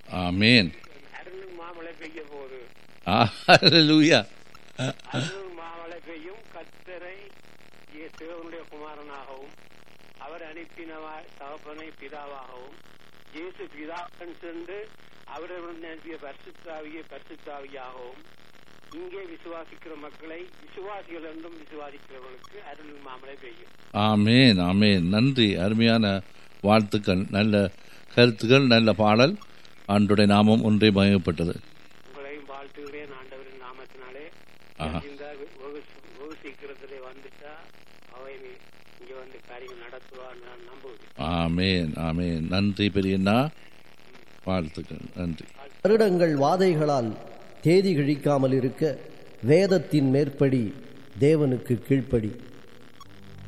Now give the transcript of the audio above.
ஆமேன் அருள் மாமழை பெய்ய போகுது ஹalleluya அருள் மாமழை பெய்யும் கத்தரை தேவனுடைய குமாரனாகவும் அவர் அனுப்பினவா தகப்பனை பிதாவாகவும் இயேசு பிதாக்கன் சென்று அவரவருடன் அனுப்பிய பரிசுத்தாவிய பரிசுத்தாவியாகவும் இங்கே விசுவாசிக்கிற மக்களை விசுவாசிகள் என்றும் விசுவாசிக்கிறவர்களுக்கு அருள் மாமழை பெய்யும் ஆமேன் ஆமேன் நன்றி அருமையான வாழ்த்துக்கள் நல்ல கருத்துக்கள் நல்ல பாடல் ஆண்டுடைய நாமம் ஒன்றே மயப்பட்டது உங்களையும் வாழ்த்துகிறேன் ஆண்டவரின் நாமத்தினாலே ஆஹா. இந்த வெகு வெகு சீக்கிரத்திலே வந்துட்டா அவை இங்க வந்து காரியம் நடத்துவான்னு நான் நம்புகிறேன் ஆமேன் ஆமேன் நன்றி பெரியண்ணா வாழ்த்துக்கள் நன்றி வருடங்கள் வாதைகளால் தேதி கிழிக்காமல் இருக்க வேதத்தின் மேற்படி தேவனுக்கு கீழ்ப்படி